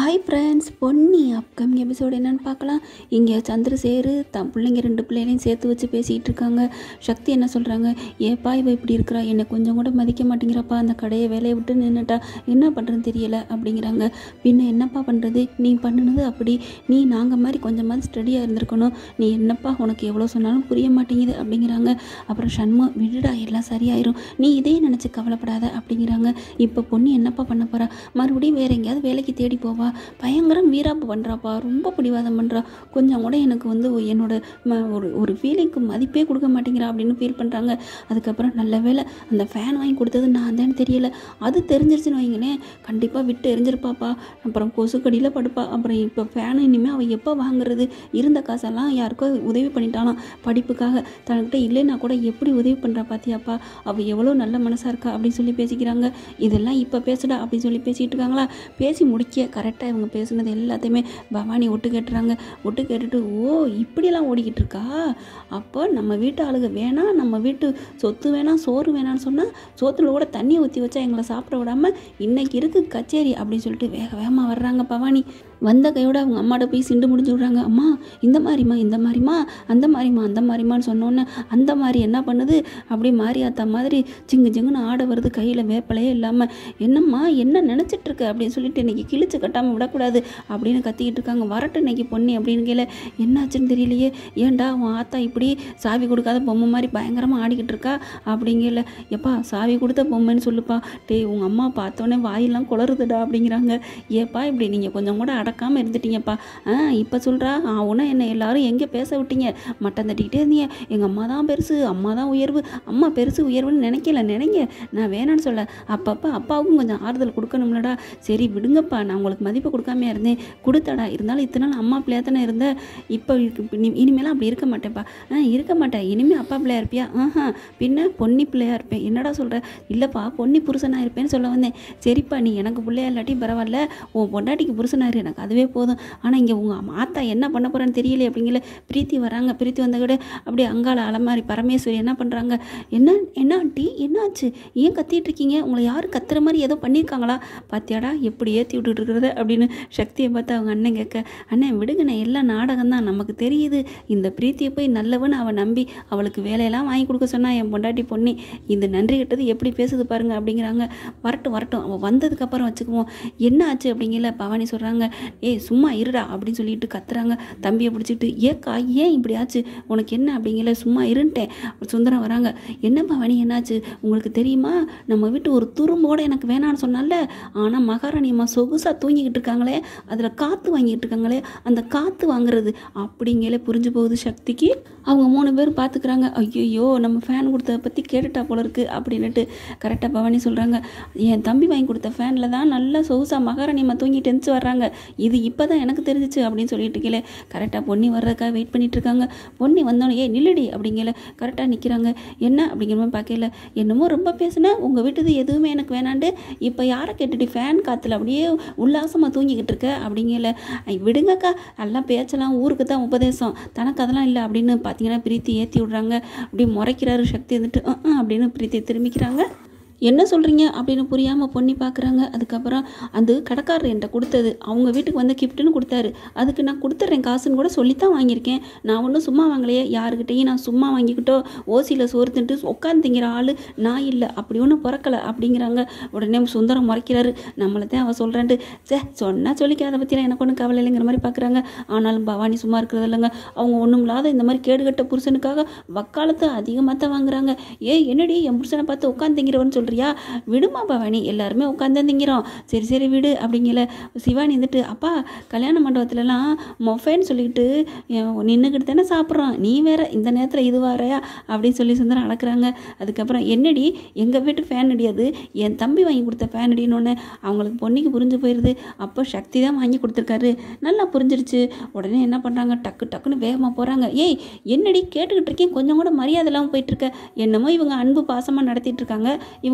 hi friends Ponni upcoming episode என்னன்னு பார்க்கலாம் இங்கே சந்திரசேரு தன் பிள்ளைங்க ரெண்டு பிள்ளைகளையும் சேர்த்து வச்சு பேசிகிட்டு இருக்காங்க சக்தி என்ன சொல்கிறாங்க ஏப்பா இவ இப்படி இருக்கிறா என்னை கொஞ்சம் கூட மதிக்க மாட்டேங்கிறப்பா அந்த கடையை வேலையை விட்டு நின்றுட்டா என்ன பண்ணுறதுன்னு தெரியல அப்படிங்கிறாங்க பின்ன என்னப்பா பண்ணுறது நீ பண்ணுனது அப்படி நீ நாங்கள் மாதிரி கொஞ்சமாவது ஸ்டடியாக இருந்திருக்கணும் நீ என்னப்பா உனக்கு எவ்வளோ சொன்னாலும் புரிய மாட்டேங்குது அப்படிங்கிறாங்க அப்புறம் சண்முகம் விடுடா எல்லாம் சரியாயிரும் நீ இதே நினச்சி கவலைப்படாத அப்படிங்கிறாங்க இப்போ பொண்ணு என்னப்பா பண்ண போகிறா மறுபடியும் வேற எங்கேயாவது வேலைக்கு தேடி போவா பயங்கரம் வீராப்பு பண்ணுறாப்பா ரொம்ப பிடிவாதம் பண்ணுறா கொஞ்சம் கூட எனக்கு வந்து என்னோட ம ஒரு ஒரு ஃபீலிங்க்கு மதிப்பே கொடுக்க மாட்டேங்கிறா அப்படின்னு ஃபீல் பண்ணுறாங்க அதுக்கப்புறம் நல்ல வேளை அந்த ஃபேன் வாங்கி கொடுத்தது நான் தான் தெரியல அது தெரிஞ்சிருச்சுன்னு வைங்களேன் கண்டிப்பாக விட்டு எரிஞ்சிருப்பாப்பா அப்புறம் கொசுக்கடியில் படுப்பா அப்புறம் இப்போ ஃபேன் இனிமேல் அவள் எப்போ வாங்குறது இருந்த காசெல்லாம் யாருக்கோ உதவி பண்ணிட்டாலாம் படிப்புக்காக தன்கிட்ட இல்லைன்னா கூட எப்படி உதவி பண்ணுறா பாத்தியாப்பா அவள் எவ்வளோ நல்ல மனசாக இருக்கா அப்படின்னு சொல்லி பேசிக்கிறாங்க இதெல்லாம் இப்போ பேசுடா அப்படின்னு சொல்லி பேசிகிட்டு இருக்காங்களா பேசி முடிக்க கரெக்டாக இவங்க பேசுனது எல்லாத்தையுமே பவானி ஒட்டு கேட்டுறாங்க ஒட்டு கேட்டுட்டு ஓ இப்படியெல்லாம் ஓடிக்கிட்டு இருக்கா அப்போ நம்ம வீட்டு ஆளுங்க வேணாம் நம்ம வீட்டு சொத்து வேணாம் சோறு வேணாம்னு சொன்னால் சோத்துல கூட தண்ணி ஊற்றி வச்சா எங்களை சாப்பிட விடாம இன்னைக்கு இருக்கு கச்சேரி அப்படின்னு சொல்லிட்டு வேக வேகமாக வர்றாங்க பவானி வந்த கையோட அவங்க அம்மாட்ட போய் சிண்டு முடிஞ்சு விட்றாங்க அம்மா இந்த மாதிரிம்மா இந்த மாதிரிம்மா அந்த மாதிரிம்மா அந்த மாதிரிம்மான்னு சொன்னோன்னே அந்த மாதிரி என்ன பண்ணுது அப்படி மாரியாத்தா மாதிரி ஜிங்கு ஜிங்குன்னு ஆட வருது கையில் வேப்பலையே இல்லாமல் என்னம்மா என்ன நினச்சிட்டு இருக்க அப்படின்னு சொல்லிட்டு இன்னைக்கு கிழிச்சு கட்டாமல் விடக்கூடாது அப்படின்னு கத்திக்கிட்டு இருக்காங்க வரட்டும் இன்னைக்கு பொண்ணு அப்படின்னு கேள என்னாச்சுன்னு தெரியலையே ஏன்டா உன் ஆத்தா இப்படி சாவி கொடுக்காத பொம்மை மாதிரி பயங்கரமாக ஆடிக்கிட்டு இருக்கா அப்படிங்கல எப்பா சாவி கொடுத்த பொம்மைன்னு சொல்லுப்பா டேய் உங்கள் அம்மா பார்த்தோன்னே வாயெல்லாம் குளறுதுடா அப்படிங்கிறாங்க ஏப்பா இப்படி நீங்கள் கொஞ்சம் கூட அடக்காமல் இருந்துட்டீங்கப்பா ஆ இப்போ சொல்கிறா உன என்ன எல்லாரும் எங்கே பேச விட்டீங்க மட்டம் தட்டிக்கிட்டே இருந்தீங்க எங்கள் அம்மா தான் பெருசு அம்மா தான் உயர்வு அம்மா பெருசு உயர்வுன்னு நினைக்கல நினைங்க நான் வேணான்னு சொல்ல அப்பப்போ அப்பாவுக்கும் கொஞ்சம் ஆறுதல் கொடுக்கணும்லடா சரி விடுங்கப்பா நான் உங்களுக்கு மதிப்பு கொடுக்காம இருந்தேன் கொடுத்தடா இருந்தாலும் இத்தனை நாள் அம்மா பிள்ளையா தானே இருந்த இப்போ இருக்கு- இனி- இனிமேலாம் அப்படி இருக்க மாட்டேன்ப்பா ஆ இருக்க மாட்டேன் இனிமேல் அப்பா பிள்ளையா இருப்பியா ஆஹா பின்ன பொன்னி பிள்ளையா இருப்பேன் என்னடா சொல்கிற இல்லைப்பா பொன்னி புருஷனாக இருப்பேன்னு சொல்ல வந்தேன் சரிப்பா நீ எனக்கு பிள்ளையா இல்லாட்டி பரவாயில்ல உன் பொண்டாட்டிக்கு புருஷனாக இரு எனக்கு அதுவே போதும் ஆனால் இங்கே உங்கள் மாத்தா என்ன பண்ண போகிறான்னு தெரியல அப்படிங்கல பிரீத்தி வராங்க பிரீத்தி வந்த கூட அப்படியே அங்காள அலமாரி பரமேஸ்வரி என்ன பண்ணுறாங்க என்ன என்ன ஆண்டி என்னாச்சு ஏன் கத்திட்டு இருக்கீங்க உங்களை யாரும் கத்துற மாதிரி ஏதோ பண்ணியிருக்காங்களா பாத்தியாடா எப்படி ஏற்றி விட்டுட்டு இருக்கிறது அப்படின்னு சக்தியை பார்த்து அவங்க அண்ணன் கேட்க அண்ணன் விடுங்கண்ணே எல்லாம் நாடகம் தான் நமக்கு தெரியுது இந்த பிரீத்தியை போய் நல்லவன்னு அவன் நம்பி அவளுக்கு வேலையெல்லாம் வாங்கி கொடுக்க சொன்னா என் பொண்டாட்டி பொண்ணி இந்த நன்றி கிட்டது எப்படி பேசுது பாருங்க அப்படிங்கிறாங்க வரட்டும் வரட்டும் அவள் வந்ததுக்கப்புறம் வச்சுக்குவோம் என்ன ஆச்சு அப்படிங்கல பவானி சொல்கிறாங்க ஏய் சும்மா இருடா அப்படின்னு சொல்லிட்டு கத்துறாங்க தம்பியை பிடிச்சிட்டு ஏக்கா ஏன் இப்படி ஆச்சு உனக்கு என்ன அப்படிங்கல சும்மா இருன்ட்டேன் சுந்தரம் வராங்க என்ன பவானி என்னாச்சு உங்களுக்கு தெரியுமா நம்ம வீட்டு ஒரு துரும்போட எனக்கு வேணான்னு சொன்னால ஆனால் மகாராணி அம்மா சொகுசாக தூங்கிக்கிட்டு இருக்காங்களே அதில் காற்று வாங்கிட்டு இருக்காங்களே அந்த காற்று வாங்குறது அப்படிங்களே புரிஞ்சு போகுது சக்திக்கு அவங்க மூணு பேர் பார்த்துக்கிறாங்க ஐயோ நம்ம ஃபேன் கொடுத்ததை பற்றி கேட்டுட்டா போல இருக்கு அப்படின்னுட்டு கரெக்டாக பவானி சொல்கிறாங்க என் தம்பி வாங்கி கொடுத்த ஃபேனில் தான் நல்லா சொகுசா மகாராணி அம்மா தூங்கிட்டு எந்திரிச்சு வர்றாங்க இது இப்போ தான் எனக்கு தெரிஞ்சிச்சு அப்படின்னு சொல்லிட்டு கீழே கரெக்டாக பொன்னி வர்றதுக்காக வெயிட் பண்ணிட்டு இருக்காங்க பொன்னி வந்தோடனே ஏ நில்லுடி அப்படிங்கல கரெக்டாக நிற்கிறாங்க என்ன அப்படிங்கிற மாதிரி பார்க்கல என்னமோ ரொம்ப பேசுனேன் உங்கள் வீட்டுது எதுவுமே எனக்கு வேணாண்டு இப்போ யாரை கேட்டுட்டு ஃபேன் காற்றுல அப்படியே உல்லாசமாக தூங்கிக்கிட்டு இருக்க அப்படிங்கல ஐ, விடுங்கக்கா எல்லாம் பேச்செல்லாம் ஊருக்கு தான் உபதேசம் தனக்கு அதெல்லாம் இல்லை அப்படின்னு பார்த்தீங்கன்னா பிரீத்தி ஏற்றி விட்றாங்க அப்படி முறைக்கிறாரு சக்தி வந்துட்டு "அஹ், அஹ்" அப்படின்னு பிரீத்தி திரும்பிக்கிறாங்க என்ன சொல்கிறீங்க அப்படின்னு புரியாமல் பொண்ணி பார்க்குறாங்க அதுக்கப்புறம் அது கடைக்காரர் என்கிட்ட கொடுத்தது அவங்க வீட்டுக்கு வந்து கிஃப்ட்டுன்னு கொடுத்தாரு அதுக்கு நான் கொடுத்துட்றேன் காசுன்னு கூட சொல்லித்தான் வாங்கியிருக்கேன் நான் ஒன்றும் சும்மா வாங்கலையே யாருக்கிட்டையும் நான் சும்மா வாங்கிக்கிட்டோ ஓசியில் சோறு தின்ட்டு உட்காந்து திங்கிற ஆள் நான் இல்லை அப்படி ஒன்றும் பிறக்கலை அப்படிங்கிறாங்க உடனே சுந்தரம் முறைக்கிறாரு நம்மளை தான் அவள் சொல்கிறேன்ட்டு சே சொன்னால் சொல்லிக்க அதை பற்றிலாம் எனக்கு ஒன்றும் கவலை இல்லைங்கிற மாதிரி பார்க்குறாங்க ஆனாலும் பவானி சும்மா இருக்கிறது இல்லைங்க அவங்க ஒன்றும் இல்லாத இந்த மாதிரி கேடுகட்ட புருஷனுக்காக வக்காலத்தை அதிகமாக தான் வாங்குறாங்க ஏய் என்னடி என் புருஷனை பார்த்து உட்காந்து திங்கிறவன்னு சொல்கிறியா விடுமா பவானி எல்லாருமே உட்காந்து திங்கிறோம் சரி சரி விடு அப்படிங்கல சிவானி வந்துட்டு அப்பா கல்யாண மண்டபத்துலலாம் மொஃபேன்னு சொல்லிட்டு நின்றுக்கிட்டு தானே சாப்பிட்றோம் நீ வேற இந்த நேரத்தில் இது வாரையா அப்படின்னு சொல்லி சுந்தரம் அளக்குறாங்க அதுக்கப்புறம் என்னடி எங்கள் வீட்டு ஃபேன் அடியாது என் தம்பி வாங்கி கொடுத்த ஃபேன் அடினோடனே அவங்களுக்கு பொண்ணுக்கு புரிஞ்சு போயிடுது அப்போ சக்தி தான் வாங்கி கொடுத்துருக்காரு நல்லா புரிஞ்சிருச்சு உடனே என்ன பண்ணுறாங்க டக்கு டக்குன்னு வேகமாக போகிறாங்க ஏய் என்னடி கேட்டுக்கிட்டு இருக்கேன் கொஞ்சம் கூட மரியாதை இல்லாமல் போயிட்டுருக்க என்னமோ இவங்க அன்பு பாசமாக நடத்திட்டு இருக்காங்க இவங்க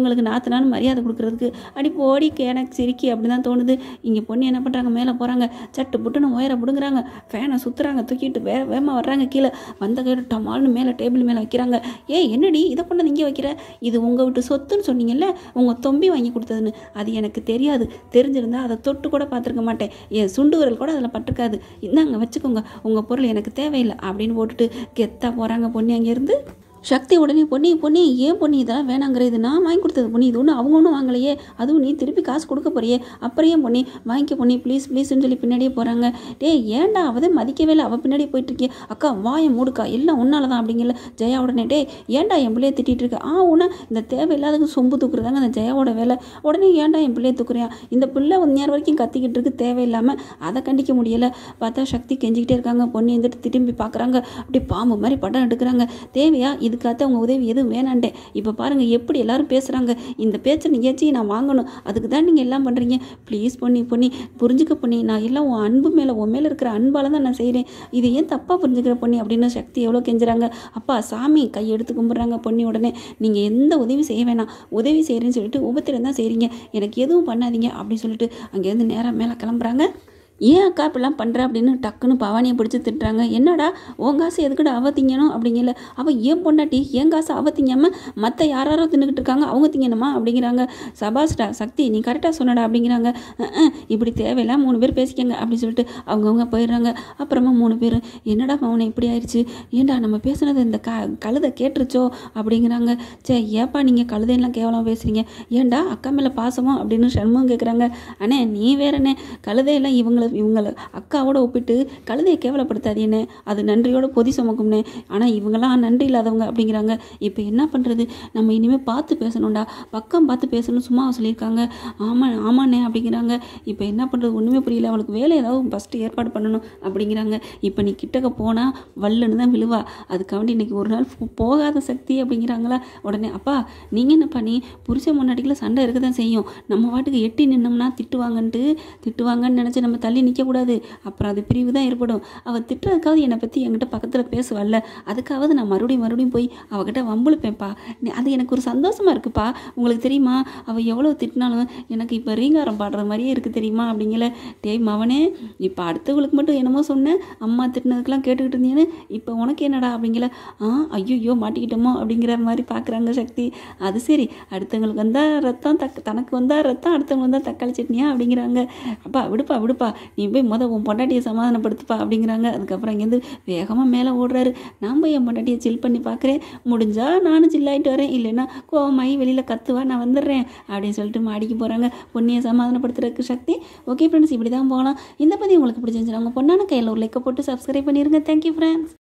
இவங்களுக்கு நாத்தனான்னு மரியாதை கொடுக்குறதுக்கு அடி போடி எனக்கு சிரிக்கி அப்படி தான் தோணுது இங்கே பொண்ணு என்ன பண்ணுறாங்க மேலே போகிறாங்க சட்டு புட்டுன்னு ஒயரை பிடுங்குறாங்க ஃபேனை சுற்றுறாங்க தூக்கிட்டு வே வேகமாக வர்றாங்க கீழே வந்த கையோட டமால்னு மேலே டேபிள் மேலே வைக்கிறாங்க ஏய் என்னடி இதை கொண்டு வந்து இங்கே வைக்கிற இது உங்கள் வீட்டு சொத்துன்னு சொன்னீங்கல்ல உங்கள் தொம்பி வாங்கி கொடுத்ததுன்னு அது எனக்கு தெரியாது தெரிஞ்சிருந்தா அதை தொட்டு கூட பார்த்துருக்க மாட்டேன் என் சுண்டு விரல் கூட அதில் பட்டிருக்காது இந்தாங்க வச்சுக்கோங்க உங்கள் பொருள் எனக்கு தேவையில்லை அப்படின்னு போட்டுட்டு கெத்தாக போகிறாங்க பொண்ணு அங்கேருந்து சக்தி உடனே பொன்னி பொன்னி ஏன் பொன்னி இதெல்லாம் வேணாங்கிற இது நான் வாங்கி கொடுத்தது பொன்னி இது ஒன்றும் அவங்க ஒன்றும் வாங்கலையே அதுவும் நீ திருப்பி காசு கொடுக்க போறியே அப்புறம் ஏன் பொன்னி வாங்கிக்க பொன்னி ப்ளீஸ் ப்ளீஸ்னு சொல்லி பின்னாடியே போகிறாங்க டேய் ஏன்டா அவதே மதிக்கவே இல்லை அவள் பின்னாடியே போயிட்டு இருக்கியே அக்கா வாயை மூடுக்கா எல்லாம் உன்னால தான் அப்படிங்கல ஜெயா உடனே டேய் ஏன்டா என் பிள்ளைய திட்டிட்டு இருக்க ஆ உனா இந்த தேவையில்லாதது சொம்பு தூக்குறதாங்க அந்த ஜெயாவோட வேலை உடனே ஏன்டா என் பிள்ளைய தூக்குறியா இந்த பிள்ளை ஒரு நேரம் வரைக்கும் கத்திக்கிட்டு இருக்கு தேவையில்லாமல் அதை கண்டிக்க முடியலை பார்த்தா சக்தி கெஞ்சிக்கிட்டே இருக்காங்க பொண்ணு எந்திரிட்டு திரும்பி பார்க்குறாங்க அப்படி பாம்பு மாதிரி படம் எடுக்கிறாங்க தேவையா இதுக்காக அவங்க உதவி எதுவும் வேணாண்டேன் இப்போ பாருங்கள் எப்படி எல்லாரும் பேசுகிறாங்க இந்த பேச்சை நிகழ்ச்சியை நான் வாங்கணும் அதுக்கு தான் நீங்கள் எல்லாம் பண்ணுறீங்க ப்ளீஸ் பொண்ணி பொண்ணி புரிஞ்சுக்க பொண்ணி நான் எல்லாம் உன் அன்பு மேலே உன் மேலே இருக்கிற அன்பால் தான் நான் செய்கிறேன் இது ஏன் தப்பாக புரிஞ்சுக்கிற பொண்ணி அப்படின்னு சக்தி எவ்வளோ கெஞ்சுறாங்க அப்பா சாமி கை எடுத்து கும்பிட்றாங்க பொண்ணி உடனே நீங்கள் எந்த உதவி செய்ய வேணாம் உதவி செய்கிறேன்னு சொல்லிட்டு உபத்திரம் தான் செய்கிறீங்க எனக்கு எதுவும் பண்ணாதீங்க அப்படின்னு சொல்லிட்டு அங்கேருந்து நேராக மேலே கிளம்புறாங்க ஏன் அக்கா இப்படிலாம் பண்ணுற அப்படின்னு டக்குன்னு பவானியை பிடிச்சி திட்டுறாங்க என்னடா உன் காசு எதுக்குடா அவ திங்கணும் அப்படிங்கல அவள் ஏன் பொண்டாட்டி என் காசு அவ திங்காமல் மற்ற யாராரோ தின்னுக்கிட்டு இருக்காங்க அவங்க திங்கணுமா அப்படிங்கிறாங்க சபாஸ்டா சக்தி நீ கரெக்டாக சொன்னடா அப்படிங்கிறாங்க "அஹ், அஹ், இப்படி தேவையில்லாம் மூணு பேர் பேசிக்கங்க அப்படின்னு சொல்லிட்டு அவங்கவுங்க போயிடுறாங்க அப்புறமா மூணு பேர் என்னடா மௌனை இப்படி ஆயிடுச்சு ஏன்டா நம்ம பேசுனது இந்த க கழுதை கேட்டுருச்சோ அப்படிங்கிறாங்க சே ஏப்பா நீங்கள் கழுதையெல்லாம் கேவலம் பேசுகிறீங்க ஏன்டா அக்கா மேலே பாசமா அப்படின்னு சண்முகம் கேட்குறாங்க அண்ணே நீ வேறண்ணே கழுதையெல்லாம் இவங்கள இவங்கள அக்காவோட ஒப்பிட்டு கழுதையை கேவலப்படுத்தாதீண்ணே அது நன்றியோட பொதி சுமக்கும்னே ஆனால் இவங்கெல்லாம் நன்றி இல்லாதவங்க அப்படிங்கிறாங்க இப்போ என்ன பண்ணுறது நம்ம இனிமேல் பார்த்து பேசணும்டா பக்கம் பார்த்து பேசணும் சும்மா சொல்லியிருக்காங்க ஆமாம் ஆமாண்ணே அப்படிங்கிறாங்க இப்போ என்ன பண்ணுறது ஒன்றுமே புரியல அவளுக்கு வேலை ஏதாவது ஃபஸ்ட்டு ஏற்பாடு பண்ணணும் அப்படிங்கிறாங்க இப்போ நீ கிட்டக்க போனால் வல்லுன்னு தான் விழுவா அதுக்காண்டி இன்னைக்கு ஒரு நாள் போ- போகாத சக்தி அப்படிங்கிறாங்களா உடனே அப்பா நீங்கள் என்ன பண்ணி புருஷன் முன்னாடிக்குள்ள சண்டை இருக்க தான் செய்யும் நம்ம வாட்டுக்கு எட்டி நின்னோம்னா திட்டுவாங்கன்ட்டு திட்டுவாங்கன்னு நினச்சி நம்ம தள்ளி நிற்கக்கூடாது அப்புறம் அது பிரிவு தான் ஏற்படும் அவள் திட்டுறதுக்காவது என்னை பற்றி என்கிட்ட பக்கத்தில் பேசுவல்ல அதுக்காவது நான் மறுபடியும் மறுபடியும் போய் அவகிட்ட வம்புழுப்பேன்ப்பா நீ- அது எனக்கு ஒரு சந்தோஷமா இருக்குப்பா உங்களுக்கு தெரியுமா அவள் எவ்வளோ திட்டினாலும் எனக்கு இப்போ ரீங்காரம் பாடுற மாதிரியே இருக்குது தெரியுமா அப்படிங்கல டேய் மவனே இப்போ அடுத்தவங்களுக்கு மட்டும் என்னமோ சொன்னேன் அம்மா திட்டினதுக்கெல்லாம் கேட்டுக்கிட்டு இருந்தீங்கன்னு இப்போ உனக்கு என்னடா அப்படிங்கல ஆ ஐயோ மாட்டிக்கிட்டோமோ அப்படிங்கிற மாதிரி பார்க்குறாங்க சக்தி அது சரி அடுத்தவங்களுக்கு வந்தால் ரத்தம் தக் தனக்கு வந்தால் ரத்தம் அடுத்தவங்க வந்தால் தக்காளி சட்னியா அப்படிங்கிறாங்க அப்பா விடுப்பா விடுப்பா நீ போய் முத உன் பொண்டாட்டியை சமாதானப்படுத்துப்பா அப்படிங்கிறாங்க அதுக்கப்புறம் இங்கேருந்து வேகமாக மேலே ஓடுறாரு நான் போய் என் பொண்டாட்டியை சில் பண்ணி பார்க்குறேன் முடிஞ்சா நானும் சில்லாயிட்டு வரேன் இல்லைன்னா கோவமாயி வெளியில் கத்துவா நான் வந்துடுறேன் அப்படின்னு சொல்லிட்டு மாடிக்கு போகிறாங்க பொண்ணியை சமாதானப்படுத்துறதுக்கு சக்தி ஓகே ஃப்ரெண்ட்ஸ் இப்படி தான் போகலாம் இந்த பதிவு உங்களுக்கு பிடிச்சிருந்துச்சு உங்கள் பொண்ணான கையில் ஒரு லைக்கை போட்டு சப்ஸ்கிரைப் பண்ணிடுங்க தேங்க்யூ ஃப்ரெண்ட்ஸ்